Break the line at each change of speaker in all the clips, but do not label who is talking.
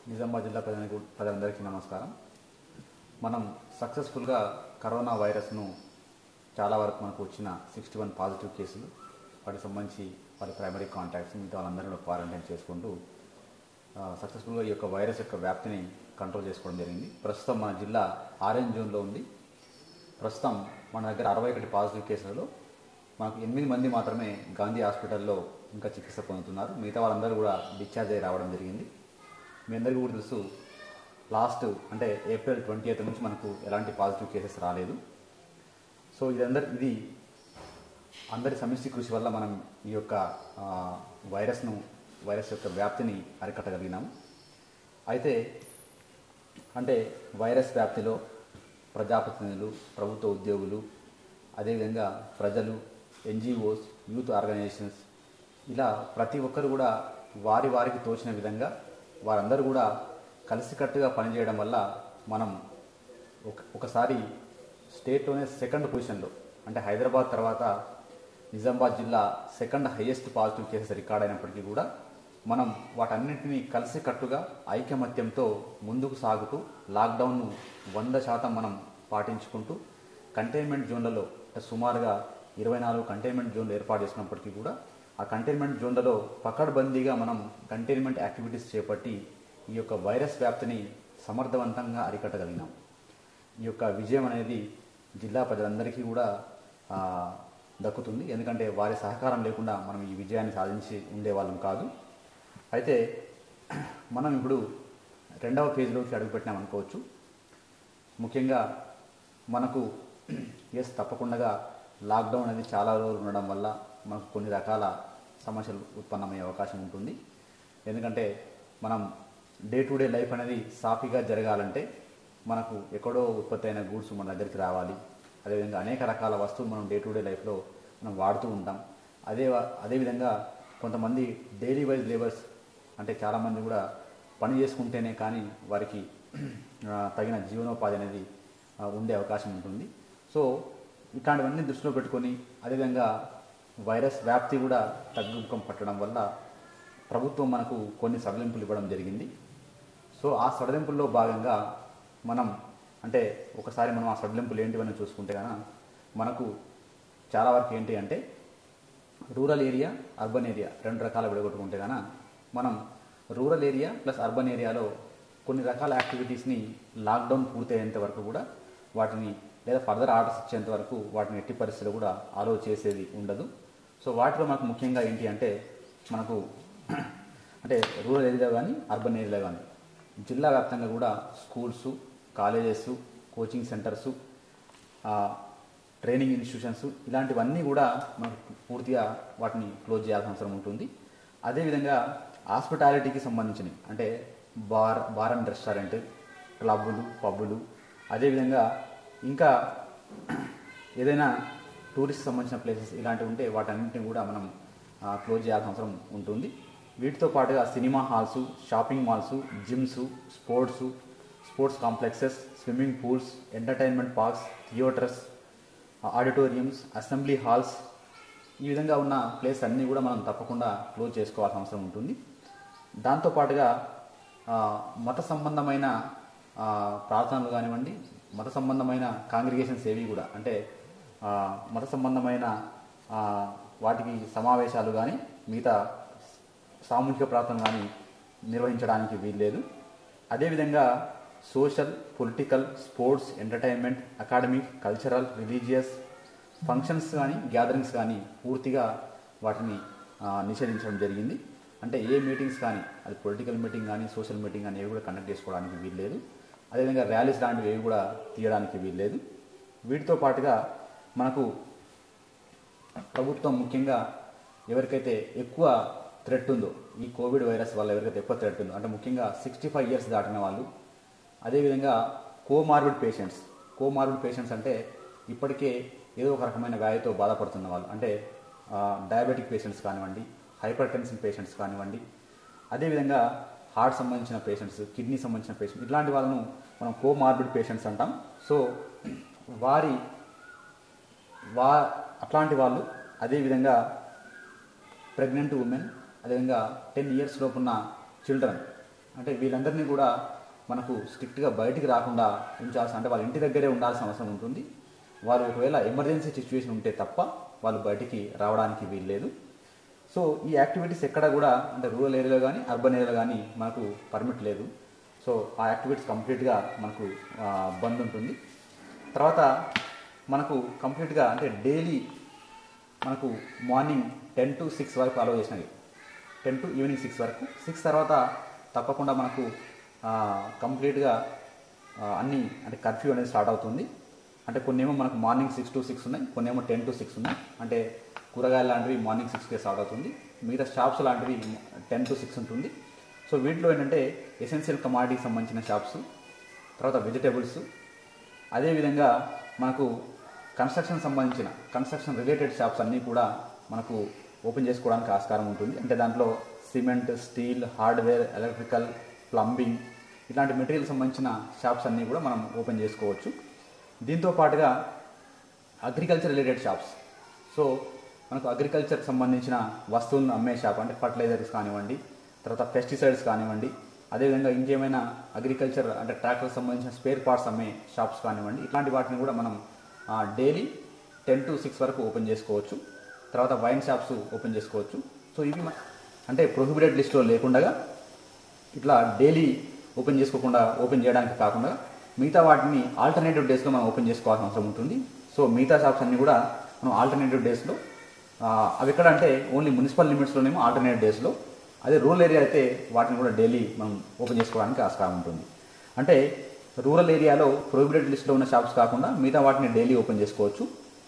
నిజామాబాద్ జిల్లా ప్రజలకు ప్రజలందరికీ నమస్కారం మనం సక్సెస్ఫుల్గా కరోనా వైరస్ను చాలా వరకు మనకు వచ్చిన సిక్స్టీ వన్ పాజిటివ్ కేసులు వాటికి సంబంధించి వారి ప్రైమరీ కాంటాక్ట్స్ మిగతా వాళ్ళందరినీ క్వారంటైన్ చేసుకుంటూ సక్సెస్ఫుల్గా ఈ యొక్క వైరస్ యొక్క వ్యాప్తిని కంట్రోల్ చేసుకోవడం జరిగింది ప్రస్తుతం మన జిల్లా ఆరెంజ్ జోన్లో ఉంది ప్రస్తుతం మన దగ్గర అరవై ఒకటి పాజిటివ్ కేసులలో మనకు ఎనిమిది మంది మాత్రమే గాంధీ హాస్పిటల్లో ఇంకా చికిత్స పొందుతున్నారు మిగతా వాళ్ళందరూ కూడా డిశ్చార్జ్ అయ్యి రావడం జరిగింది మీ అందరికీ కూడా తెలుసు లాస్ట్ అంటే ఏప్రిల్ ట్వంటీ ఎయిత్ నుంచి మనకు ఎలాంటి పాజిటివ్ కేసెస్ రాలేదు సో ఇదందరి ఇది అందరి సమిష్టి కృషి వల్ల మనం ఈ యొక్క ఆ, వైరస్ను వైరస్ యొక్క వ్యాప్తిని అరికట్టగలిగినాము అయితే అంటే వైరస్ వ్యాప్తిలో ప్రజాప్రతినిధులు ప్రభుత్వ ఉద్యోగులు అదేవిధంగా ప్రజలు ఎన్జిఓస్ యూత్ ఆర్గనైజేషన్స్ ఇలా ప్రతి ఒక్కరు కూడా వారి వారికి తోచిన విధంగా వారందరూ కూడా కలిసికట్టుగా పనిచేయడం వల్ల మనం ఒక ఒకసారి స్టేట్లోనే సెకండ్ పొజిషన్లో అంటే హైదరాబాద్ తర్వాత నిజామాబాద్ జిల్లా second highest positive cases record అయినప్పటికీ కూడా మనం వాటన్నింటినీ కలిసికట్టుగా ఐకమత్యంతో ముందుకు సాగుతూ లాక్డౌన్ను వంద శాతం మనం పాటించుకుంటూ కంటైన్మెంట్ జోన్లలో అంటే సుమారుగా ఇరవై నాలుగు కంటైన్మెంట్ జోన్లు ఏర్పాటు చేసినప్పటికీ కూడా ఆ కంటైన్మెంట్ జోన్లలో పకడ్బందీగా మనం కంటైన్మెంట్ యాక్టివిటీస్ చేపట్టి ఈ యొక్క వైరస్ వ్యాప్తిని సమర్థవంతంగా అరికట్టగలిగినాం ఈ యొక్క విజయం అనేది జిల్లా ప్రజలందరికీ కూడా ఆ, దక్కుతుంది ఎందుకంటే వారి సహకారం లేకుండా మనం ఈ విజయాన్ని సాధించి ఉండేవాళ్ళం కాదు అయితే మనం ఇప్పుడు రెండవ ఫేజ్లోకి అడుగుపెట్టినాం అనుకోవచ్చు ముఖ్యంగా మనకు ఎస్ తప్పకుండా లాక్డౌన్ అనేది చాలా రోజులు ఉండడం వల్ల మనకు కొన్ని రకాల సమస్యలు ఉత్పన్నమయ్యే అవకాశం ఉంటుంది ఎందుకంటే మనం డే టు డే లైఫ్ అనేది సాఫీగా జరగాలంటే మనకు ఎక్కడో ఉత్పత్తి అయిన గూడ్స్ మన దగ్గరికి రావాలి అదేవిధంగా అనేక రకాల వస్తువులు మనం డే టు డే లైఫ్లో మనం వాడుతూ ఉంటాం అదే వ- అదేవిధంగా కొంతమంది డైలీ వైజ్ లేబర్స్ అంటే చాలామంది కూడా పని చేసుకుంటేనే కానీ వారికి ఆ, తగిన జీవనోపాధి అనేది ఆ, ఉండే అవకాశం ఉంటుంది సో ఇట్లాంటివన్నీ దృష్టిలో పెట్టుకొని అదేవిధంగా వైరస్ వ్యాప్తి కూడా తగ్గుముఖం పట్టడం వల్ల ప్రభుత్వం మనకు కొన్ని సడలింపులు ఇవ్వడం జరిగింది సో ఆ సడలింపుల్లో భాగంగా మనం అంటే ఒకసారి మనం ఆ సడలింపులు ఏంటివని చూసుకుంటే కనుక మనకు చాలా వరకు ఏంటి అంటే రూరల్ ఏరియా అర్బన్ ఏరియా రెండు రకాల విడగొట్టుకుంటే కనుక మనం రూరల్ ఏరియా ప్లస్ అర్బన్ ఏరియాలో కొన్ని రకాల యాక్టివిటీస్ని లాక్డౌన్ పూర్తయ్యేంత వరకు కూడా వాటిని లేదా ఫర్దర్ ఆర్డర్స్ ఇచ్చేంత వరకు వాటిని ఎట్టి పరిస్థితుల్లో కూడా ఆలో చేసేది ఉండదు సో వాటిలో మనకు ముఖ్యంగా ఏంటి అంటే మనకు అంటే రూరల్ ఏరియా కానీ అర్బన్ ఏరియా కానీ జిల్లా వ్యాప్తంగా కూడా schools colleges coaching centres training institutions ఇలాంటివన్నీ కూడా మనకు పూర్తిగా వాటిని క్లోజ్ చేయాల్సిన అవసరం ఉంటుంది అదేవిధంగా హాస్పిటాలిటీకి సంబంధించినవి అంటే బార్ బార్ అండ్ రెస్టారెంట్ క్లబ్బులు పబ్బులు అదేవిధంగా ఇంకా ఏదైనా టూరిస్ట్ సంబంధించిన ప్లేసెస్ ఇలాంటివి ఉంటే వాటన్నింటిని కూడా మనం ఆ, క్లోజ్ చేయాల్సిన అవసరం ఉంటుంది వీటితో పాటుగా cinema halls shopping malls gyms sports sports complexes swimming pools entertainment parks theatres auditoriums assembly halls ఈ విధంగా ఉన్న ప్లేస్ అన్నీ కూడా మనం తప్పకుండా క్లోజ్ చేసుకోవాల్సిన అవసరం ఉంటుంది దాంతోపాటుగా ఆ, మత సంబంధమైన ఆ, ప్రార్థనలు కానివ్వండి మత సంబంధమైన కాంగ్రిగేషన్స్ ఏవి కూడా అంటే ఆ, మత సంబంధమైన ఆ, వాటికి సమావేశాలు కానీ మిగతా సామూహిక ప్రార్థన కానీ నిర్వహించడానికి వీల్లేదు అదేవిధంగా social political sports entertainment academic cultural religious functions కానీ గ్యాదరింగ్స్ కానీ పూర్తిగా వాటిని ఆ, నిషేధించడం జరిగింది అంటే ఏ మీటింగ్స్ కానీ అది పొలిటికల్ మీటింగ్ కానీ సోషల్ మీటింగ్ కానీ ఏవి కూడా కండక్ట్ చేసుకోవడానికి వీల్లేదు అదేవిధంగా ర్యాలీస్ లాంటివి ఏవి కూడా తీయడానికి వీల్లేదు వీటితో పాటుగా మనకు ప్రభుత్వం ముఖ్యంగా ఎవరికైతే ఎక్కువ థ్రెట్ ఉందో ఈ కోవిడ్ వైరస్ వల్ల ఎవరికైతే ఎక్కువ థ్రెట్ ఉందో అంటే ముఖ్యంగా సిక్స్టీ ఫైవ్ ఇయర్స్ దాటిన వాళ్ళు అదేవిధంగా కోమార్బిడ్ పేషెంట్స్ కోమార్బిడ్ పేషెంట్స్ అంటే ఇప్పటికే ఏదో ఒక రకమైన వ్యాధితో బాధపడుతున్న వాళ్ళు అంటే డయాబెటిక్ పేషెంట్స్ కానివ్వండి హైపర్ టెన్షన్ పేషెంట్స్ కానివ్వండి అదేవిధంగా హార్ట్ సంబంధించిన పేషెంట్స్ కిడ్నీ సంబంధించిన పేషెంట్స్ ఇట్లాంటి వాళ్ళను మనం కోమార్బిడ్ పేషెంట్స్ అంటాం సో వారి వా అట్లాంటి వాళ్ళు అదేవిధంగా ప్రెగ్నెంట్ ఉమెన్ అదేవిధంగా టెన్ ఇయర్స్ లోపున్న చిల్డ్రన్ అంటే వీళ్ళందరినీ కూడా మనకు స్ట్రిక్ట్గా బయటికి రాకుండా ఉంచాల్సిన అంటే వాళ్ళ ఇంటి దగ్గరే ఉండాల్సిన అవసరం ఉంటుంది వారు ఒకవేళ ఎమర్జెన్సీ సిచ్యువేషన్ ఉంటే తప్ప వాళ్ళు బయటికి రావడానికి వీల్లేదు సో ఈ యాక్టివిటీస్ ఎక్కడ కూడా అంటే రూరల్ ఏరియాలో కానీ అర్బన్ ఏరియాలో కానీ మనకు పర్మిట్ లేదు సో ఆ యాక్టివిటీస్ కంప్లీట్గా మనకు ఆ, బంద్ ఉంటుంది తర్వాత మనకు కంప్లీట్గా అంటే డైలీ మనకు మార్నింగ్ టెన్ టు సిక్స్ వరకు అలౌ చేసినవి టెన్ టు ఈవినింగ్ సిక్స్ వరకు సిక్స్ తర్వాత తప్పకుండా మనకు ఆ, కంప్లీట్గా ఆ, అన్ని అంటే కర్ఫ్యూ అనేది స్టార్ట్ అవుతుంది అంటే కొన్ని ఏమో మనకు మార్నింగ్ సిక్స్ టు సిక్స్ ఉన్నాయి కొన్ని ఏమో టెన్ టు సిక్స్ ఉన్నాయి అంటే కూరగాయలు లాంటివి మార్నింగ్ సిక్స్కే స్టార్ట్ అవుతుంది మిగతా షాప్స్ లాంటివి టెన్ టు సిక్స్ ఉంటుంది సో వీటిలో ఏంటంటే ఎసెన్షియల్ కమాడిటీకి సంబంధించిన షాప్స్ తర్వాత వెజిటేబుల్స్ అదేవిధంగా మనకు కన్స్ట్రక్షన్ సంబంధించిన కన్స్ట్రక్షన్ రిలేటెడ్ షాప్స్ అన్నీ కూడా మనకు ఓపెన్ చేసుకోవడానికి ఆస్కారం ఉంటుంది అంటే దాంట్లో cement steel hardware electrical plumbing ఇలాంటి మెటీరియల్ సంబంధించిన షాప్స్ అన్నీ కూడా మనం ఓపెన్ చేసుకోవచ్చు దీంతో పాటుగా అగ్రికల్చర్ రిలేటెడ్ షాప్స్ సో మనకు అగ్రికల్చర్కి సంబంధించిన వస్తువులను అమ్మే షాప్ అంటే ఫర్టిలైజర్స్ కానివ్వండి తర్వాత పెస్టిసైడ్స్ కానివ్వండి అదేవిధంగా ఇంకేమైనా అగ్రికల్చర్ అంటే ట్రాక్టర్కి సంబంధించిన స్పేర్ పార్ట్స్ అమ్మే షాప్స్ కానివ్వండి ఇట్లాంటి వాటిని కూడా మనం డైలీ టెన్ టు సిక్స్ వరకు ఓపెన్ చేసుకోవచ్చు తర్వాత వైన్ షాప్స్ ఓపెన్ చేసుకోవచ్చు సో ఇవి మ- అంటే ప్రొహిబిటెడ్ లిస్ట్లో లేకుండా ఇట్లా డైలీ ఓపెన్ చేసుకోకుండా ఓపెన్ చేయడానికి కాకుండా మిగతా వాటిని ఆల్టర్నేటివ్ డేస్లో మనం ఓపెన్ చేసుకోవాల్సిన అవసరం ఉంటుంది సో మిగతా షాప్స్ అన్నీ కూడా మనం ఆల్టర్నేటివ్ డేస్లో అవి ఎక్కడ అంటే ఓన్లీ మున్సిపల్ లిమిట్స్లోనేమో ఆల్టర్నేటివ్ డేస్లో అదే రూరల్ ఏరియా అయితే వాటిని కూడా డైలీ మనం ఓపెన్ చేసుకోవడానికి ఆస్కారం ఉంటుంది అంటే రూరల్ ఏరియాలో ప్రొహిబిటెడ్ లిస్ట్లో ఉన్న షాప్స్ కాకుండా మిగతా వాటిని డైలీ ఓపెన్ చేసుకోవచ్చు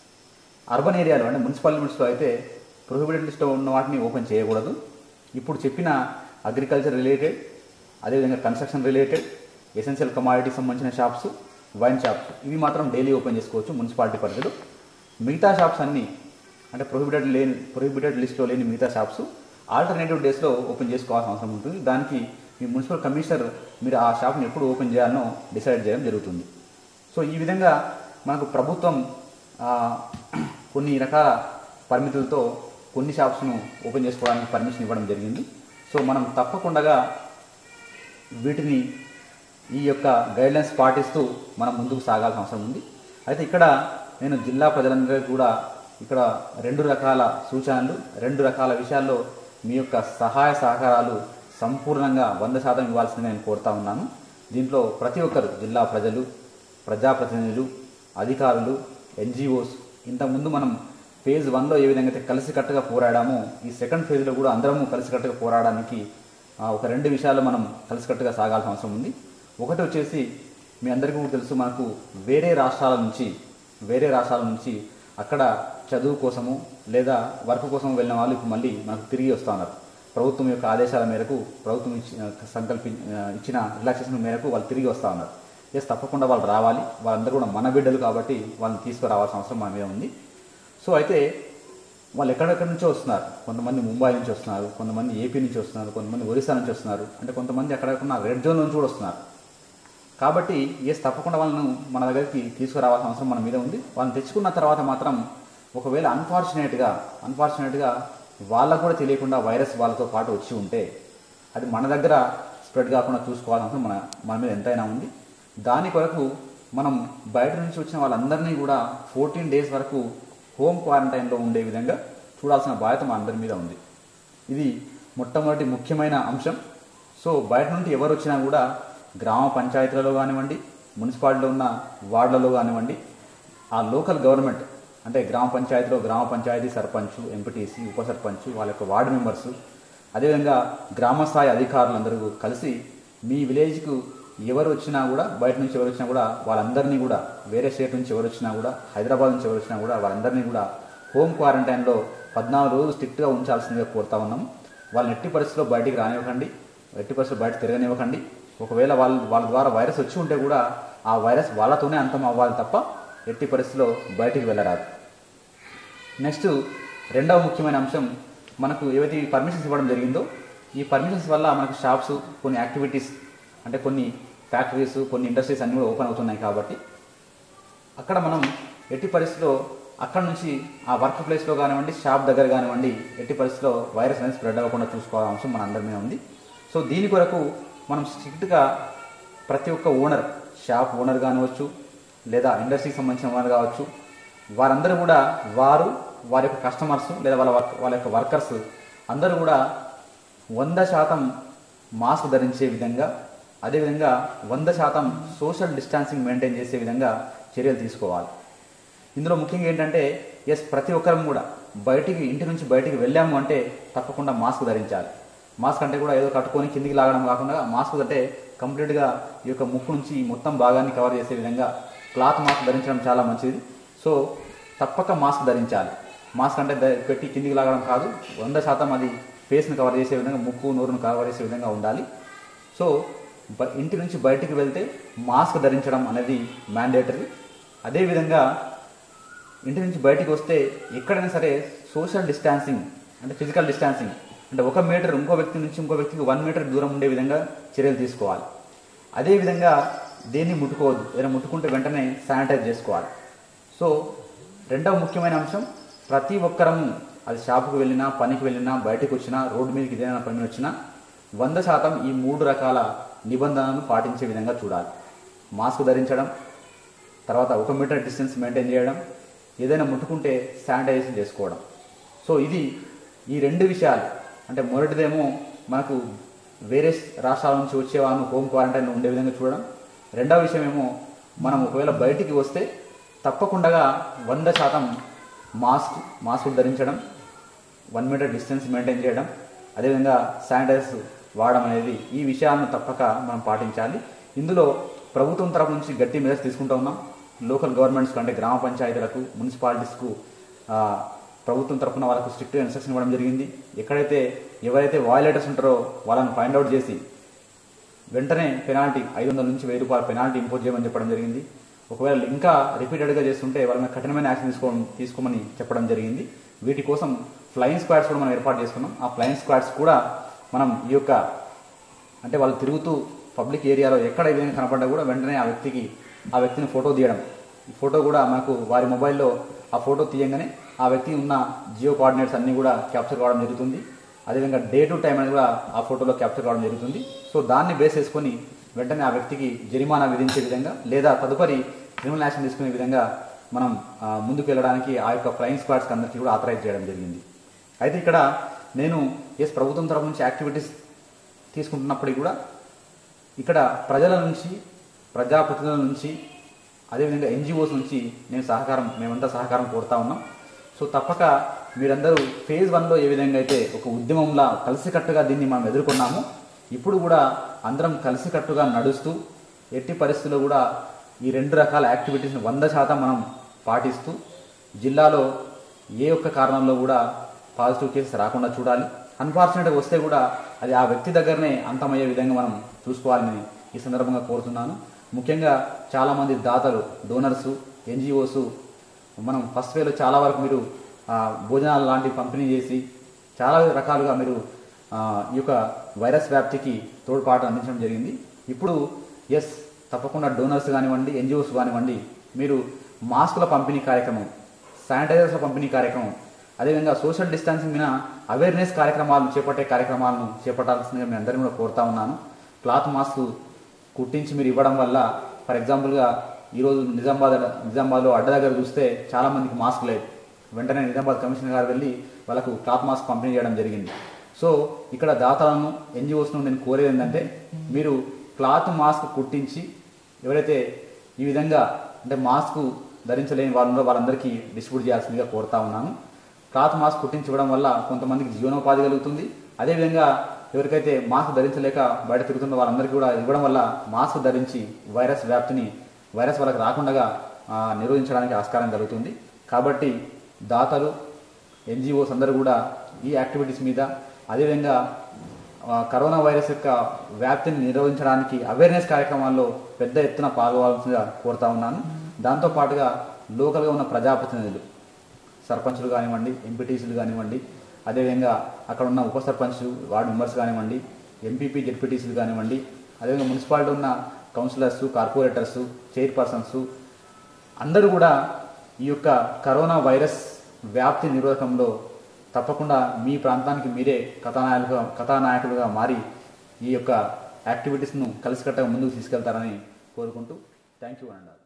అర్బన్ ఏరియాలో అంటే మున్సిపల్ లిమిట్స్లో అయితే ప్రొహిబిటెడ్ లిస్ట్లో ఉన్న వాటిని ఓపెన్ చేయకూడదు ఇప్పుడు చెప్పిన అగ్రికల్చర్ రిలేటెడ్ అదేవిధంగా కన్స్ట్రక్షన్ రిలేటెడ్ ఎసెన్షియల్ కమాడిటీకి సంబంధించిన షాప్స్ వైన్ షాప్స్ ఇవి మాత్రం డైలీ ఓపెన్ చేసుకోవచ్చు మున్సిపాలిటీ పరిధిలో మిగతా షాప్స్ అన్నీ అంటే ప్రొహిబిటెడ్ లేని ప్రొహిబిటెడ్ లిస్ట్లో లేని మిగతా షాప్స్ ఆల్టర్నేటివ్ డేస్లో ఓపెన్ చేసుకోవాల్సిన అవసరం ఉంటుంది దానికి మీ మున్సిపల్ కమిషనర్ మీరు ఆ షాప్ని ఎప్పుడు ఓపెన్ చేయాలనో డిసైడ్ చేయడం జరుగుతుంది సో ఈ విధంగా మనకు ప్రభుత్వం ఆ, కొన్ని రకాల పరిమితులతో కొన్ని షాప్స్ను ఓపెన్ చేసుకోవడానికి పర్మిషన్ ఇవ్వడం జరిగింది సో మనం తప్పకుండా వీటిని ఈ యొక్క గైడ్లైన్స్ పాటిస్తూ మనం ముందుకు సాగాల్సిన అవసరం ఉంది అయితే ఇక్కడ నేను జిల్లా ప్రజలందరికీ కూడా ఇక్కడ రెండు రకాల సూచనలు రెండు రకాల విషయాల్లో మీ యొక్క సహాయ సహకారాలు సంపూర్ణంగా వంద శాతం ఇవ్వాల్సింది నేను కోరుతా ఉన్నాను దీంట్లో ప్రతి ఒక్కరు జిల్లా ప్రజలు ప్రజాప్రతినిధులు అధికారులు ఎన్జిఓస్ ఇంతకుముందు మనం ఫేజ్ వన్లో ఏ విధంగా అయితే కలిసికట్టుగా పోరాడామో ఈ సెకండ్ ఫేజ్లో కూడా అందరము కలిసికట్టుగా పోరాడడానికి ఆ, ఒక రెండు విషయాలు మనం కలిసికట్టుగా సాగాల్సిన అవసరం ఉంది ఒకటి వచ్చేసి మీ అందరికీ కూడా తెలుసు మనకు వేరే రాష్ట్రాల నుంచి వేరే రాష్ట్రాల నుంచి అక్కడ చదువు కోసము లేదా వర్క్ కోసం వెళ్ళిన వాళ్ళు ఇప్పుడు మళ్ళీ మనకు తిరిగి వస్తూ ఉన్నారు ప్రభుత్వం యొక్క ఆదేశాల మేరకు ప్రభుత్వం ఇచ్చి సంకల్పి ఇచ్చిన రిలాక్సేషన్ మేరకు వాళ్ళు తిరిగి వస్తూ ఉన్నారు ఎస్ తప్పకుండా వాళ్ళు రావాలి వాళ్ళందరూ కూడా మన బిడ్డలు కాబట్టి వాళ్ళని తీసుకురావాల్సిన అవసరం మన మీద ఉంది సో అయితే వాళ్ళు ఎక్కడెక్కడి నుంచో వస్తున్నారు కొంతమంది ముంబై నుంచి వస్తున్నారు కొంతమంది ఏపీ నుంచి వస్తున్నారు కొంతమంది ఒరిస్సా నుంచి వస్తున్నారు అంటే కొంతమంది అక్కడెక్కడ రెడ్ జోన్ నుంచి కూడా వస్తున్నారు కాబట్టి ఎస్ తప్పకుండా వాళ్ళను మన దగ్గరికి తీసుకురావాల్సిన అవసరం మన మీద ఉంది వాళ్ళని తెచ్చుకున్న తర్వాత మాత్రం ఒకవేళ అన్ఫార్చునేట్గా అన్ఫార్చునేట్గా వాళ్ళకు కూడా తెలియకుండా వైరస్ వాళ్ళతో పాటు వచ్చి ఉంటే అది మన దగ్గర స్ప్రెడ్ కాకుండా చూసుకోవాల్సిన అవసరం మన మన మీద ఎంతైనా ఉంది దాని కొరకు మనం బయట నుంచి వచ్చిన వాళ్ళందరినీ కూడా ఫోర్టీన్ డేస్ వరకు హోమ్ క్వారంటైన్లో ఉండే విధంగా చూడాల్సిన బాధ్యత మన అందరి మీద ఉంది ఇది మొట్టమొదటి ముఖ్యమైన అంశం సో బయట నుండి ఎవరు వచ్చినా కూడా గ్రామ పంచాయతీలలో కానివ్వండి మున్సిపాలిటీలో ఉన్న వార్డులలో కానివ్వండి ఆ లోకల్ గవర్నమెంట్ అంటే గ్రామ పంచాయతీలో గ్రామ పంచాయతీ సర్పంచ్ ఎంపీటీసీ ఉప సర్పంచ్ వాళ్ళ యొక్క వార్డు మెంబర్స్ అదేవిధంగా గ్రామ స్థాయి అధికారులందరూ కలిసి మీ విలేజ్కు ఎవరు వచ్చినా కూడా బయట నుంచి ఎవరు వచ్చినా కూడా వాళ్ళందరినీ కూడా వేరే స్టేట్ నుంచి ఎవరు వచ్చినా కూడా హైదరాబాద్ నుంచి ఎవరు వచ్చినా కూడా వాళ్ళందరినీ కూడా హోమ్ క్వారంటైన్లో పద్నాలుగు రోజులు స్ట్రిక్ట్గా ఉంచాల్సిందిగా కోరుతా ఉన్నాము వాళ్ళని ఎట్టి పరిస్థితుల్లో బయటికి రానివ్వకండి ఎట్టి పరిస్థితుల్లో బయట తిరగనివ్వకండి ఒకవేళ వాళ్ళ వాళ్ళ ద్వారా వైరస్ వచ్చి ఉంటే కూడా ఆ వైరస్ వాళ్ళతోనే అంతం అవ్వాలి తప్ప ఎట్టి పరిస్థితుల్లో బయటికి వెళ్ళరాదు నెక్స్ట్ రెండవ ముఖ్యమైన అంశం మనకు ఏవైతే ఈ పర్మిషన్స్ ఇవ్వడం జరిగిందో ఈ పర్మిషన్స్ వల్ల మనకు షాప్స్ కొన్ని యాక్టివిటీస్ అంటే కొన్ని ఫ్యాక్టరీస్ కొన్ని ఇండస్ట్రీస్ అన్నీ కూడా ఓపెన్ అవుతున్నాయి కాబట్టి అక్కడ మనం ఎట్టి పరిస్థితిలో అక్కడ నుంచి ఆ వర్క్ ప్లేస్లో కానివ్వండి షాప్ దగ్గర కానివ్వండి ఎట్టి పరిస్థితిలో వైరస్ అనేది స్ప్రెడ్ అవ్వకుండా చూసుకోవాల్సిన అవసరం మన అందరి మీద ఉంది సో దీని కొరకు మనం స్ట్రిక్ట్గా ప్రతి ఒక్క ఓనర్ షాప్ ఓనర్ కానివచ్చు లేదా ఇండస్ట్రీకి సంబంధించిన ఓనర్ కావచ్చు వారందరూ కూడా వారు వారి యొక్క కస్టమర్స్ లేదా వాళ్ళ వర్క్ వాళ్ళ యొక్క వర్కర్స్ అందరూ కూడా వంద శాతం మాస్క్ ధరించే విధంగా అదేవిధంగా వంద శాతం సోషల్ డిస్టాన్సింగ్ మెయింటైన్ చేసే విధంగా చర్యలు తీసుకోవాలి ఇందులో ముఖ్యంగా ఏంటంటే ఎస్ ప్రతి ఒక్కరం కూడా బయటికి ఇంటి నుంచి బయటికి వెళ్ళాము అంటే తప్పకుండా మాస్క్ ధరించాలి మాస్క్ అంటే కూడా ఏదో కట్టుకొని కిందికి లాగడం కాకుండా మాస్క్ అంటే కంప్లీట్గా ఈ యొక్క ముక్కు నుంచి ఈ మొత్తం భాగాన్ని కవర్ చేసే విధంగా క్లాత్ మాస్క్ ధరించడం చాలా మంచిది సో తప్పక మాస్క్ ధరించాలి మాస్క్ అంటే ద- పెట్టి కిందికి లాగడం కాదు వంద శాతం అది ఫేస్ని కవర్ చేసే విధంగా ముక్కు నోరును కవర్ చేసే విధంగా ఉండాలి సో బ- ఇంటి నుంచి బయటికి వెళ్తే మాస్క్ ధరించడం అనేది మ్యాండేటరీ అదేవిధంగా ఇంటి నుంచి బయటికి వస్తే ఎక్కడైనా సరే సోషల్ డిస్టాన్సింగ్ అంటే ఫిజికల్ డిస్టాన్సింగ్ అంటే ఒక మీటర్ ఇంకో వ్యక్తి నుంచి ఇంకో వ్యక్తికి వన్ మీటర్ దూరం ఉండే విధంగా చర్యలు తీసుకోవాలి అదేవిధంగా దేన్ని ముట్టుకోవద్దు ఏదైనా ముట్టుకుంటే వెంటనే శానిటైజ్ చేసుకోవాలి సో రెండవ ముఖ్యమైన అంశం ప్రతి ఒక్కరము అది షాపుకు వెళ్ళినా పనికి వెళ్ళినా బయటకు వచ్చినా రోడ్డు మీదకి ఏదైనా పని మీద వచ్చినా వంద శాతం ఈ మూడు రకాల నిబంధనలను పాటించే విధంగా చూడాలి మాస్క్ ధరించడం తర్వాత ఒక మీటర్ డిస్టెన్స్ మెయింటైన్ చేయడం ఏదైనా ముట్టుకుంటే శానిటైజేషన్ చేసుకోవడం సో ఇది ఈ రెండు విషయాలు అంటే మొదటిదేమో మనకు వేరే రాష్ట్రాల నుంచి వచ్చే వాళ్ళను హోమ్ క్వారంటైన్ ఉండే విధంగా చూడడం రెండవ విషయం ఏమో మనం ఒకవేళ బయటికి వస్తే తప్పకుండా వంద శాతం మాస్క్ మాస్క్ ధరించడం వన్ మీటర్ డిస్టెన్స్ మెయింటైన్ చేయడం అదేవిధంగా శానిటైజర్స్ వాడడం అనేది ఈ విషయాలను తప్పక మనం పాటించాలి ఇందులో ప్రభుత్వం తరపు నుంచి గట్టి మెజర్స్ తీసుకుంటూ ఉన్నాం లోకల్ గవర్నమెంట్స్కి అంటే గ్రామ పంచాయతీలకు మున్సిపాలిటీస్కు ఆ, ప్రభుత్వం తరపున వాళ్ళకు స్ట్రిక్ట్ ఇన్స్ట్రక్షన్ ఇవ్వడం జరిగింది ఎక్కడైతే ఎవరైతే వాయిలేటర్స్ ఉంటారో వాళ్ళని ఫైండ్ అవుట్ చేసి వెంటనే పెనాల్టీ ఐదు వందల నుంచి వెయ్యి రూపాయల పెనాల్టీ ఇంపోజ్ చేయమని చెప్పడం జరిగింది ఒకవేళ ఇంకా రిపీటెడ్గా చేస్తుంటే వాళ్ళ మీద కఠినమైన యాక్షన్ తీసుకో తీసుకోమని చెప్పడం జరిగింది వీటి కోసం ఫ్లయింగ్ స్క్వాడ్స్ కూడా మనం ఏర్పాటు చేసుకున్నాం ఆ ఫ్లయింగ్ స్క్వాడ్స్ కూడా మనం ఈ యొక్క అంటే వాళ్ళు తిరుగుతూ పబ్లిక్ ఏరియాలో ఎక్కడ ఏ విధంగా కనపడ్డా కూడా వెంటనే ఆ వ్యక్తికి ఆ వ్యక్తిని ఫోటో తీయడం ఈ ఫోటో కూడా మనకు వారి మొబైల్లో ఆ ఫోటో తీయంగానే ఆ వ్యక్తి ఉన్న జియో కోఆర్డినేట్స్ అన్నీ కూడా క్యాప్చర్ కావడం జరుగుతుంది అదేవిధంగా డే టు టైం అనేది కూడా ఆ ఫోటోలో క్యాప్చర్ కావడం జరుగుతుంది సో దాన్ని బేస్ చేసుకొని వెంటనే ఆ వ్యక్తికి జరిమానా విధించే విధంగా లేదా తదుపరి క్రిమినల్ యాక్షన్ తీసుకునే విధంగా మనం ఆ, ముందుకు వెళ్ళడానికి ఆ యొక్క ఫ్లయింగ్ స్క్వాడ్స్కి అందరికీ కూడా ఆథరైజ్ చేయడం జరిగింది అయితే ఇక్కడ నేను ఎస్ ప్రభుత్వం తరపు నుంచి యాక్టివిటీస్ తీసుకుంటున్నప్పటికీ కూడా ఇక్కడ ప్రజల నుంచి ప్రజాప్రతినిధుల నుంచి అదేవిధంగా ఎన్జిఓస్ నుంచి నేను సహకారం మేమంతా సహకారం కోరుతా ఉన్నాం సో తప్పక మీరందరూ ఫేజ్ వన్లో ఏ విధంగా అయితే ఒక ఉద్యమంలా కలిసికట్టుగా దీన్ని మనం ఎదుర్కొన్నామో ఇప్పుడు కూడా అందరం కలిసికట్టుగా నడుస్తూ ఎట్టి పరిస్థితుల్లో కూడా ఈ రెండు రకాల యాక్టివిటీస్ని వంద శాతం మనం పాటిస్తూ జిల్లాలో ఏ ఒక్క కారణంలో కూడా పాజిటివ్ కేసెస్ రాకుండా చూడాలి అన్ఫార్చునేట్గా వస్తే కూడా అది ఆ వ్యక్తి దగ్గరనే అంతమయ్యే విధంగా మనం చూసుకోవాలని ఈ సందర్భంగా కోరుతున్నాను ముఖ్యంగా చాలామంది దాతలు డోనర్సు ఎన్జిఓస్ మనం ఫస్ట్ వేలో చాలా వరకు మీరు ఆ, భోజనాలు లాంటివి పంపిణీ చేసి చాలా రకాలుగా మీరు ఆ, ఈ యొక్క వైరస్ వ్యాప్తికి తోడ్పాటు అందించడం జరిగింది ఇప్పుడు ఎస్ తప్పకుండా డోనర్స్ కానివ్వండి ఎన్జిఓస్ కానివ్వండి మీరు మాస్కుల పంపిణీ కార్యక్రమం శానిటైజర్స్ల పంపిణీ కార్యక్రమం అదేవిధంగా సోషల్ డిస్టాన్సింగ్ మీద అవేర్నెస్ కార్యక్రమాలను చేపట్టే కార్యక్రమాలను చేపట్టాల్సిందిగా మీ అందరినీ కూడా కోరుతా ఉన్నాను క్లాత్ మాస్క్ కుట్టించి మీరు ఇవ్వడం వల్ల ఫర్ ఎగ్జాంపుల్గా ఈరోజు నిజామాబాద్ నిజామాబాద్లో అడ్డ దగ్గర చూస్తే చాలా మందికి మాస్క్ లేదు వెంటనే నిజామాబాద్ కమిషనర్ గారు వెళ్ళి వాళ్ళకు క్లాత్ మాస్క్ పంపిణీ చేయడం జరిగింది సో ఇక్కడ దాతలను ఎన్జిఓస్ను నేను కోరేది ఏంటంటే మీరు క్లాత్ మాస్క్ కుట్టించి ఎవరైతే ఈ విధంగా అంటే మాస్క్ ధరించలేని వాళ్ళు ఉన్నారో వాళ్ళందరికీ డిస్ట్రిబ్యూట్ చేయాల్సిందిగా కోరుతా ఉన్నాను క్లాత్ మాస్క్ కుట్టించడం వల్ల కొంతమందికి జీవనోపాధి కలుగుతుంది అదేవిధంగా ఎవరికైతే మాస్క్ ధరించలేక బయట తిరుగుతున్న వాళ్ళందరికీ కూడా ఇవ్వడం వల్ల మాస్క్ ధరించి వైరస్ వ్యాప్తిని వైరస్ వాళ్ళకి రాకుండా ఆ, నిరోధించడానికి ఆస్కారం కలుగుతుంది కాబట్టి దాతలు ఎన్జిఓస్ అందరూ కూడా ఈ యాక్టివిటీస్ మీద అదేవిధంగా ఆ, కరోనా వైరస్ యొక్క వ్యాప్తిని నిరోధించడానికి అవేర్నెస్ కార్యక్రమాల్లో పెద్ద ఎత్తున పాల్గొవాల్సిందిగా కోరుతా ఉన్నాను దాంతోపాటుగా లోకల్గా ఉన్న ప్రజాప్రతినిధులు సర్పంచులు కానివ్వండి ఎంపీటీసీలు కానివ్వండి అదేవిధంగా అక్కడ ఉన్న ఉప సర్పంచ్ వార్డు మెంబర్స్ కానివ్వండి ఎంపీపీ జెడ్పీటీసీలు కానివ్వండి అదేవిధంగా మున్సిపాలిటీ ఉన్న కౌన్సిలర్స్ కార్పొరేటర్స్ చైర్పర్సన్స్ అందరూ కూడా ఈ యొక్క కరోనా వైరస్ వ్యాప్తి నిరోధకంలో తప్పకుండా మీ ప్రాంతానికి మీరే కథానాయకులుగా కథానాయకులుగా మారి ఈ యొక్క యాక్టివిటీస్ను కలిసికట్టగా ముందుకు తీసుకెళ్తారని కోరుకుంటూ థ్యాంక్ యూ అండాలి